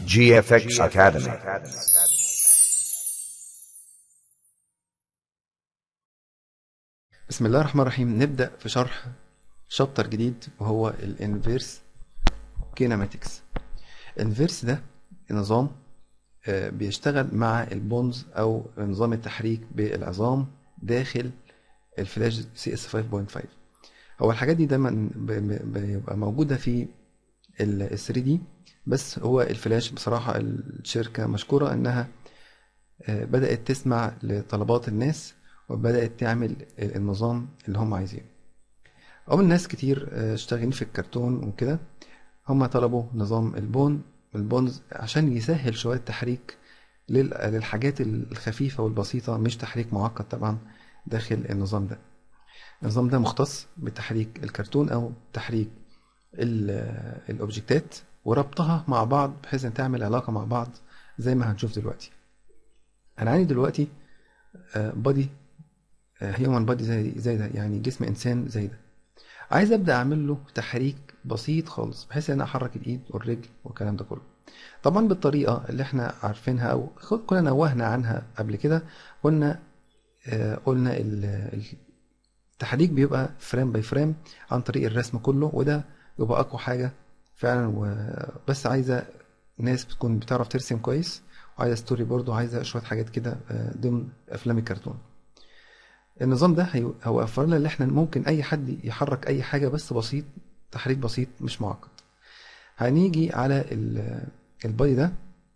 GFX Academy. بسم الله الرحمن الرحيم نبدأ في شرح شابتر جديد وهو الانفيرس كيناماتكس الانفيرس ده نظام آه، بيشتغل مع البونز او نظام التحريك بالعظام داخل الفلاش سي اس 5.5 هو الحاجات دي دايما ب- ب- بيبقى موجودة في ال 3 دي بس هو الفلاش بصراحة الشركة مشكورة انها آه، بدأت تسمع لطلبات الناس وبدأت تعمل النظام اللي هم عايزينه أول ناس كتير آه، اشتغلين في الكرتون وكده هم طلبوا نظام البون البونز عشان يسهل شوية التحريك لل- للحاجات الخفيفة والبسيطة مش تحريك معقد طبعا داخل النظام ده النظام ده مختص بتحريك الكرتون أو تحريك ال- الأوبجكتات وربطها مع بعض بحيث ان تعمل علاقة مع بعض زي ما هنشوف دلوقتي انا عندي دلوقتي بادي هيومن بادي زي زي ده يعني جسم انسان زي ده عايز ابدا اعمل له تحريك بسيط خالص بحيث ان انا احرك الايد والرجل والكلام ده كله طبعا بالطريقه اللي احنا عارفينها او خد- كنا نوهنا عنها قبل كده قلنا آه، قلنا ال- التحريك بيبقى فريم باي فريم عن طريق الرسم كله وده يبقى اقوى حاجه فعلا وبس عايزه ناس بتكون بتعرف ترسم كويس وعايزه ستوري بورد وعايزه شويه حاجات كده آه، ضمن افلام الكرتون النظام ده هي- هيوفر لنا اللي احنا ممكن اي حد يحرك اي حاجه بس بسيط تحريك بسيط مش معقد هنيجي على ال- البادي ده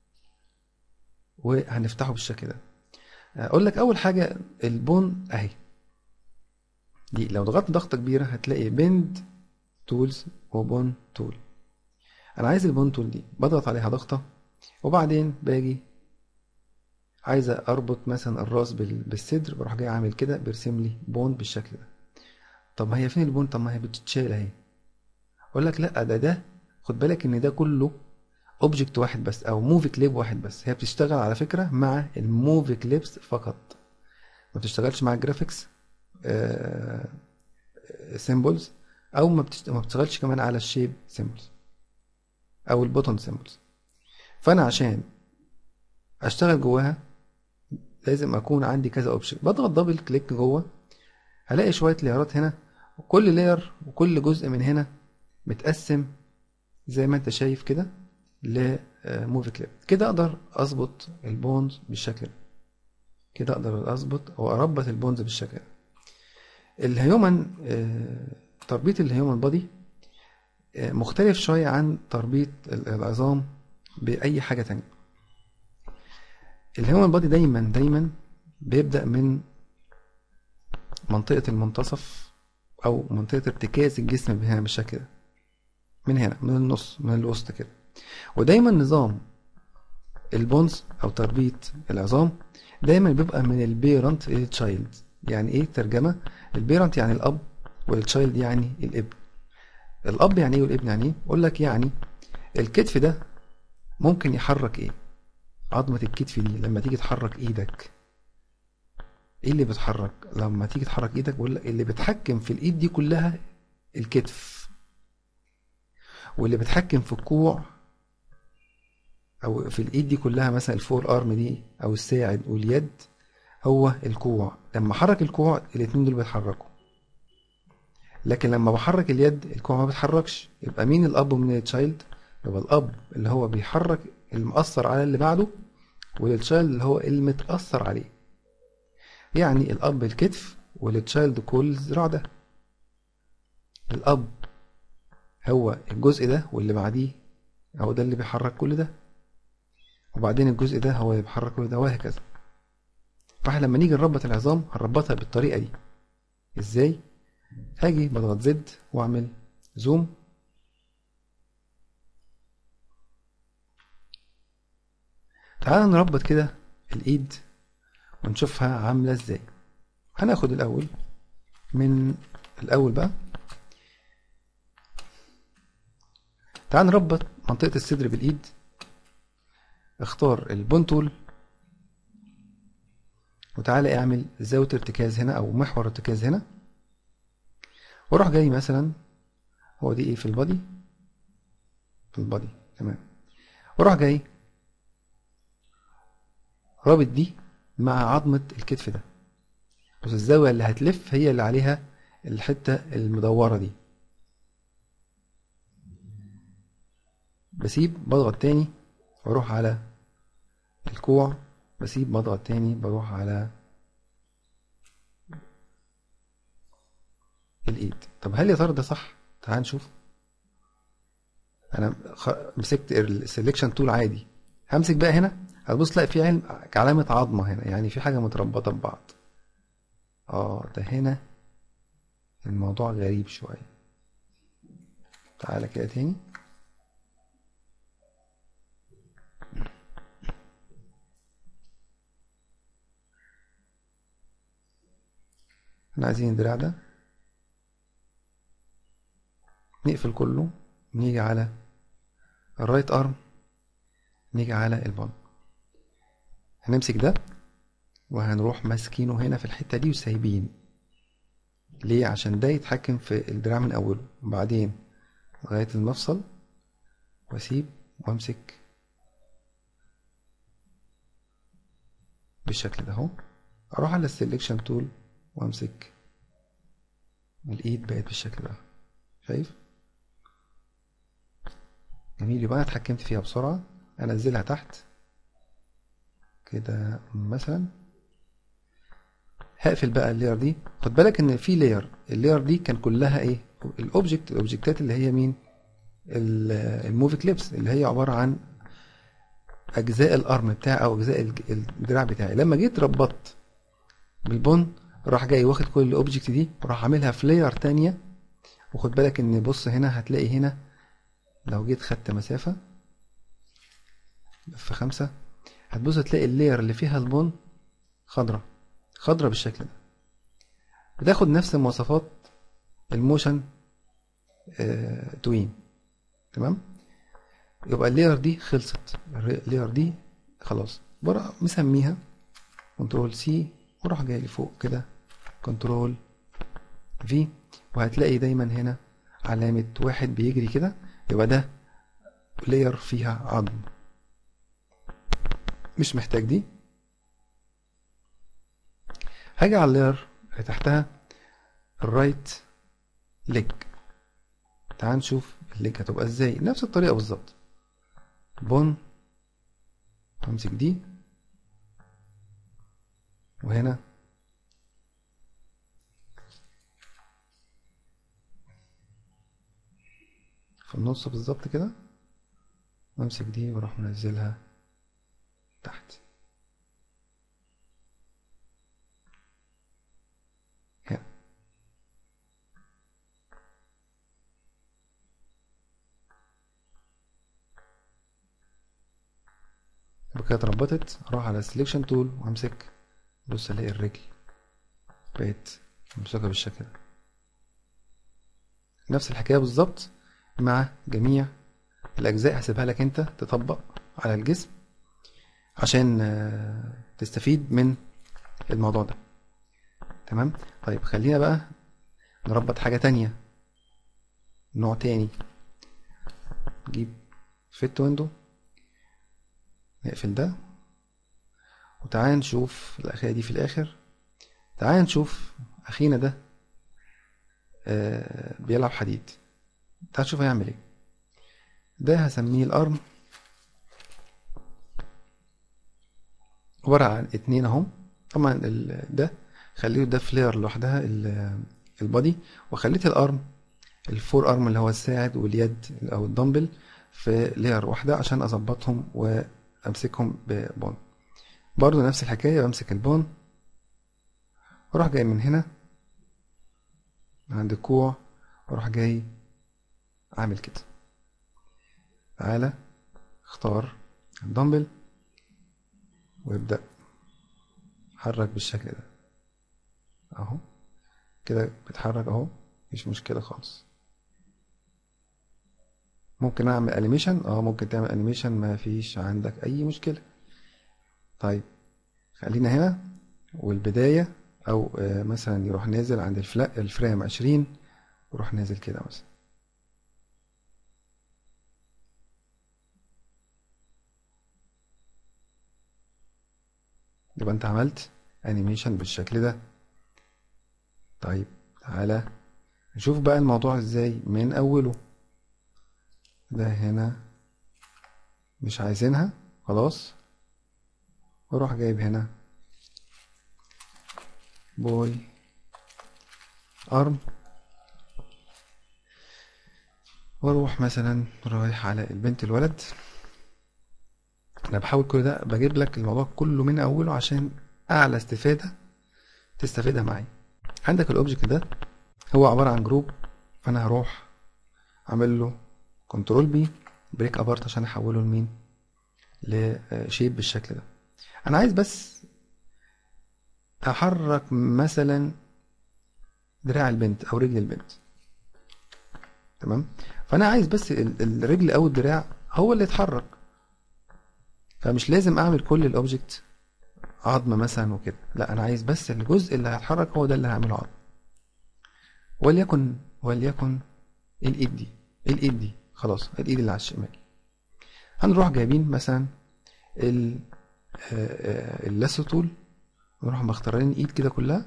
وهنفتحه بالشكل ده اقول لك اول حاجه البون اهي دي لو ضغطت ضغطه كبيره هتلاقي بند تولز وبون تول انا عايز البون تول دي بضغط عليها ضغطه وبعدين باجي عايز اربط مثلا الراس بال- بالصدر بروح جاي عامل كده بيرسم لي بون بالشكل ده طب ما هي فين البون طب ما هي بتتشال اهي اقول لك لا ده ده خد بالك ان ده كله اوبجكت واحد بس او موفي كليب واحد بس هي بتشتغل على فكره مع الموفي كليبس فقط ما بتشتغلش مع الجرافيكس سيمبلز او ما بتشت... ما بتشتغلش كمان على الشيب سيمبلز او البوتون سيمبلز فانا عشان اشتغل جواها لازم اكون عندي كذا اوبشن بضغط دبل كليك جوه هلاقي شويه ليرات هنا وكل لير وكل جزء من هنا متقسم زي ما انت شايف كده لموفي كليب كده اقدر اظبط البونز بالشكل ده كده اقدر اظبط او اربط البونز بالشكل ده الهيومن آه، تربيط الهيومن بودي آه، مختلف شوية عن تربيط ال- العظام بأي حاجة تانية الهيومن بودي دايما دايما بيبدأ من منطقة المنتصف أو منطقة ارتكاز الجسم هنا بالشكل ده من هنا من النص من الوسط كده ودايما نظام البونز أو تربيط العظام دايما بيبقى من البيرنت للتشايلد يعني ايه ترجمة البيرنت يعني الأب والتشايلد يعني الابن الأب يعني ايه والابن يعني ايه أقول لك يعني الكتف ده ممكن يحرك ايه عظمة الكتف دي لما تيجي تحرك ايدك ايه اللي بيتحرك لما تيجي تحرك ايدك بقول لك اللي بيتحكم في الايد دي كلها الكتف واللي بيتحكم في الكوع او في الايد دي كلها مثلا الفور ارم دي او الساعد واليد هو الكوع لما احرك الكوع الاتنين دول بيتحركوا لكن لما بحرك اليد الكوع ما بيتحركش يبقى مين الاب ومين التشايلد يبقى الاب اللي هو بيحرك المأثر على اللي بعده والتشايلد اللي هو المتأثر عليه يعني الاب الكتف والتشايلد كل الذراع ده الاب هو الجزء ده واللي بعديه هو ده اللي بيحرك كل ده وبعدين الجزء ده هو اللي بيحرك كل ده وهكذا فاحنا لما نيجي نربط العظام هنربطها بالطريقة دي ازاي هاجي بضغط زد واعمل زوم تعال نربط كده الايد ونشوفها عاملة ازاي هناخد الاول من الاول بقى تعال نربط منطقة الصدر بالايد اختار البون تول وتعالى اعمل زاوية ارتكاز هنا او محور ارتكاز هنا واروح جاي مثلا هو دي ايه في البادي في البادي تمام واروح جاي رابط دي مع عظمة الكتف ده بص الزاوية اللي هتلف هي اللي عليها الحتة المدورة دي بسيب بضغط تاني واروح على الكوع بسيب بضغط تاني بروح على الايد طب هل يا ترى ده صح تعال نشوف انا خ... مسكت السلكشن تول عادي همسك بقى هنا هتبص تلاقي في علم علامة عظمة هنا يعني في حاجة متربطة ببعض اه ده هنا الموضوع غريب شوية تعالى كده تاني احنا عايزين الدراع ده نقفل كله نيجي على الرايت ارم نيجي على البون هنمسك ده وهنروح ماسكينه هنا في الحتة دي وسايبين ليه عشان ده يتحكم في الدراع من اوله وبعدين لغاية المفصل واسيب وامسك بالشكل ده اهو اروح على السلكشن تول وامسك الايد بقت بالشكل ده شايف جميل يبقى انا اتحكمت فيها بسرعة انزلها تحت كده مثلا هقفل بقى اللاير دي خد بالك ان في لاير اللاير دي كان كلها ايه الاوبجكت الاوبجكتات اللي هي مين الموفي كليبس اللي هي عبارة عن اجزاء الارم بتاعي او اجزاء الدراع بتاعي لما جيت ربطت بالبون راح جاي واخد كل الاوبجكت دي وراح عاملها في لاير تانية وخد بالك ان بص هنا هتلاقي هنا لو جيت خدت مسافة في خمسة هتبص تلاقي اللاير اللي فيها البون خضرة خضرة بالشكل ده بتاخد نفس مواصفات الموشن آه توين تمام يبقى اللاير دي خلصت اللاير دي خلاص برا مسميها كنترول سي وراح جاي لفوق كده كنترول في وهتلاقي دايما هنا علامة واحد بيجري كده يبقى ده لاير فيها عظم مش محتاج دي هاجي على اللاير اللي تحتها الرايت ليج تعال نشوف الليج هتبقى ازاي نفس الطريقة بالظبط بون همسك دي وهنا في النص بالظبط كده وامسك دي واروح منزلها تحت هنا يبقى كده اتربطت اروح على سelection تول وامسك بص الاقي الرجل بقت ممسكة بالشكل ده نفس الحكاية بالظبط مع جميع الأجزاء هسيبها لك أنت تطبق على الجسم عشان تستفيد من الموضوع ده تمام طيب خلينا بقى نربط حاجة تانية نوع تاني نجيب فيت ويندو نقفل ده وتعال نشوف الأخيرة دي في الآخر تعال نشوف أخينا ده آه بيلعب حديد تعال نشوف هيعمل ايه ده هسميه الارم عبارة عن اتنين اهم طبعا ده خليه ده فلير لوحدها البادي وخليت الارم الفور ارم اللي هو الساعد واليد او الدمبل في لير واحدة عشان اظبطهم وامسكهم ببون برضو نفس الحكاية بمسك البون واروح جاي من هنا عند الكوع واروح جاي عامل كده تعالى اختار الدمبل وابدأ حرك بالشكل ده اهو كده بتحرك اهو مفيش مشكلة خالص ممكن اعمل انيميشن اه ممكن تعمل انيميشن ما فيش عندك اي مشكلة طيب خلينا هنا والبداية او آه مثلا يروح نازل عند الفريم عشرين ويروح نازل كده مثلا يبقى انت عملت انيميشن بالشكل ده طيب تعالى نشوف بقى الموضوع ازاي من اوله ده هنا مش عايزينها خلاص واروح جايب هنا بوي ارم واروح مثلا رايح على البنت الولد انا بحاول كل ده بجيب لك الموضوع كله من اوله عشان اعلى استفادة تستفيدها معي عندك الاوبجكت ده هو عبارة عن جروب فانا هروح اعمل له كنترول بي بريك ابارت عشان احوله لمين لشيب بالشكل ده انا عايز بس احرك مثلا دراع البنت او رجل البنت تمام فانا عايز بس ال- الرجل او الدراع هو اللي يتحرك فمش لازم اعمل كل الاوبجكت عظم مثلا وكده لا انا عايز بس الجزء اللي هيتحرك هو ده اللي هعمله عظم وليكن وليكن الايد دي الايد دي خلاص الايد اللي على الشمال هنروح جايبين مثلا ال آه، آه، اللاسو تول ونروح مختارين ايد كده كلها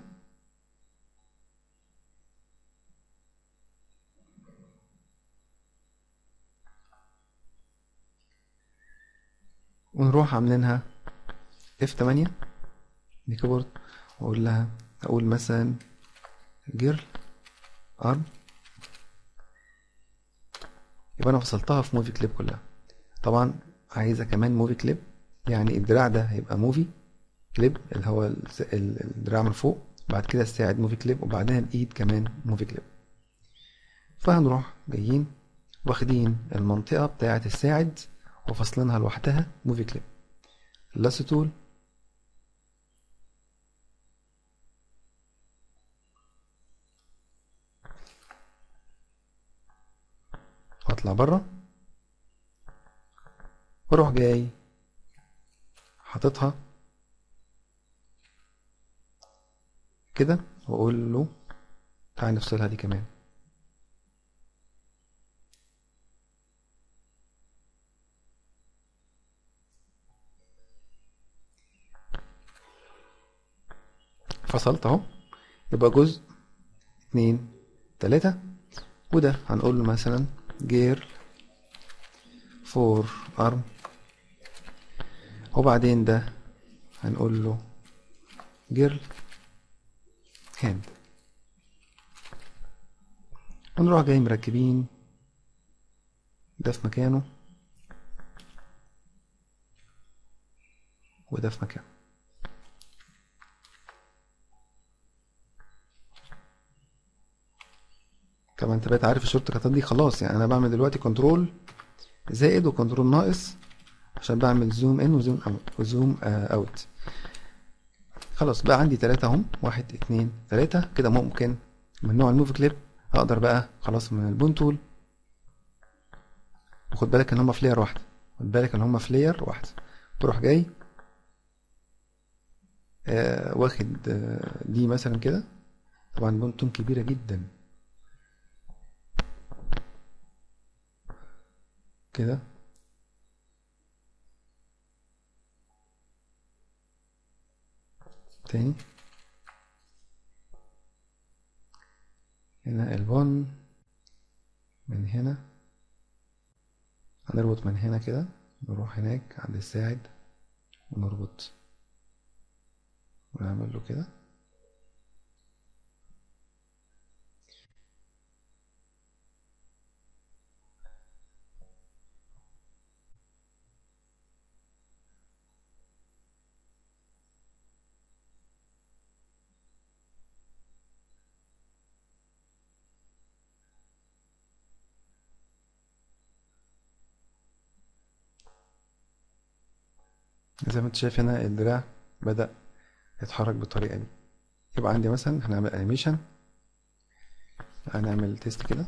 ونروح عاملينها F8 دي كيبورد واقول لها اقول مثلا جيرل ارم يبقى انا فصلتها في موفي كليب كلها طبعا عايزه كمان موفي كليب يعني الدراع ده هيبقى موفي كليب اللي هو الس- ال- الدراع من فوق بعد كده الساعد موفي كليب وبعدها الايد كمان موفي كليب فهنروح جايين واخدين المنطقة بتاعة الساعد وفصلينها لوحدها موفي كليب اللاسو تول واطلع بره واروح جاي حاططها كده واقول له تعالى نفصلها دي كمان فصلت اهو يبقى جزء اتنين تلاتة وده هنقول له مثلا جير فور ارم وبعدين ده هنقول له جيرل هاند ونروح جاي مركبين ده في مكانه وده في مكانه طبعا انت بقيت عارف الشورت كاتات دي خلاص يعني انا بعمل دلوقتي كنترول زائد وكنترول ناقص عشان بعمل زوم ان وزوم اوت وزوم اوت خلاص بقى عندي تلاتة اهم واحد اتنين تلاتة كده ممكن من نوع الموفي كليب اقدر بقى خلاص من البون تول وخد بالك ان هما في لاير واحدة خد بالك ان هما في لاير واحدة تروح جاي آه واخد آه دي مثلا كده طبعا بون تول كبيرة جدا كده تاني هنا البون من هنا هنربط من هنا كده نروح هناك عند الساعد ونربط ونعمل له كده زي ما انت شايف هنا الدراع بدأ يتحرك بالطريقة دي يبقى عندي مثلا هنعمل انيميشن هنعمل تيست كده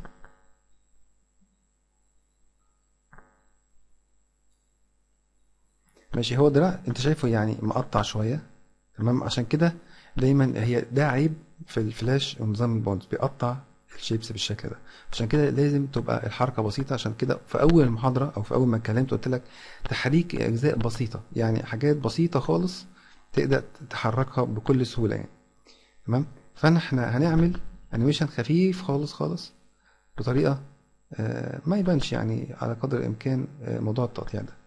ماشي هو الدراع انت شايفه يعني مقطع شوية تمام عشان كده دايما هي ده عيب في الفلاش ونظام البونز بيقطع الشيبس بالشكل ده عشان كده لازم تبقى الحركة بسيطة عشان كده في أول المحاضرة أو في أول ما اتكلمت قلت لك تحريك أجزاء بسيطة يعني حاجات بسيطة خالص تقدر تحركها بكل سهولة يعني تمام فاحنا احنا هنعمل انيميشن خفيف خالص خالص بطريقة آه، ما يبانش يعني على قدر الامكان آه، موضوع التقطيع ده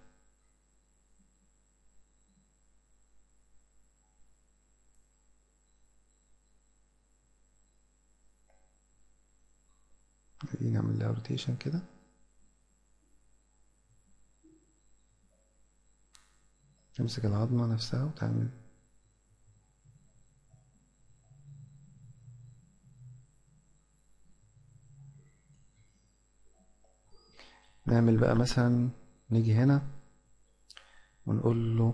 دي نعمل لها روتيشن كده تمسك العظمة نفسها وتعمل نعمل بقى مثلا نيجي هنا ونقول له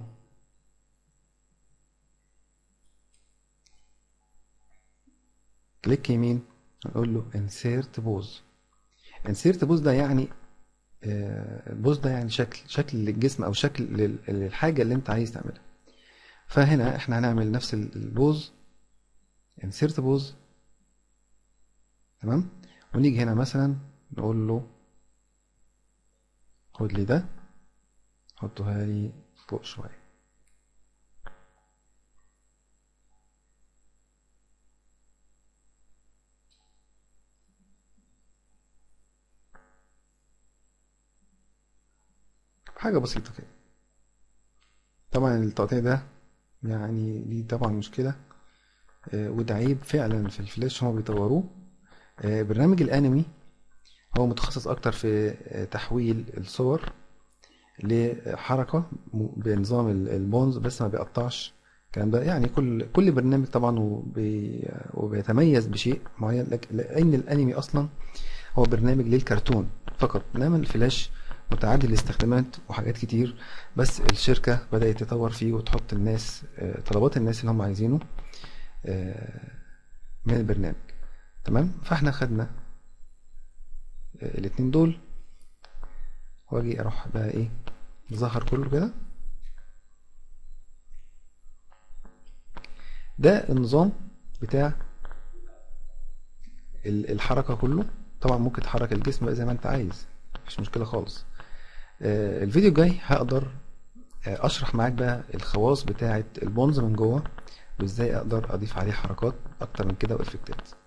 كليك يمين نقول له insert pose insert pose ده يعني آه، البوز ده يعني شكل شكل للجسم او شكل لل- للحاجه اللي انت عايز تعملها فهنا احنا هنعمل نفس ال- البوز insert pose تمام ونيجي هنا مثلا نقول له خد لي ده حطها لي فوق شويه حاجه بسيطه كده طبعا التقطيع ده يعني دي طبعا مشكله آه، وده عيب فعلا في الفلاش هما بيطوروه آه، برنامج الانمي هو متخصص اكتر في آه، تحويل الصور لحركة م- بنظام ال- البونز بس ما بيقطعش الكلام ده يعني كل كل برنامج طبعا وبي وبيتميز بشيء معين لك- لأن الأنمي أصلا هو برنامج للكرتون فقط إنما الفلاش متعدد الاستخدامات وحاجات كتير بس الشركة بدأت تطور فيه وتحط الناس آه، طلبات الناس اللي هم عايزينه آه، من البرنامج تمام فاحنا خدنا آه، الاتنين دول واجي اروح بقى ايه ظهر كله كده ده النظام بتاع ال- الحركة كله طبعا ممكن تحرك الجسم بقى زي ما انت عايز مفيش مشكلة خالص آه، الفيديو الجاي هقدر آه، اشرح معاك بقى الخواص بتاعة البونز من جوه وازاي اقدر اضيف عليه حركات اكتر من كده وافكتات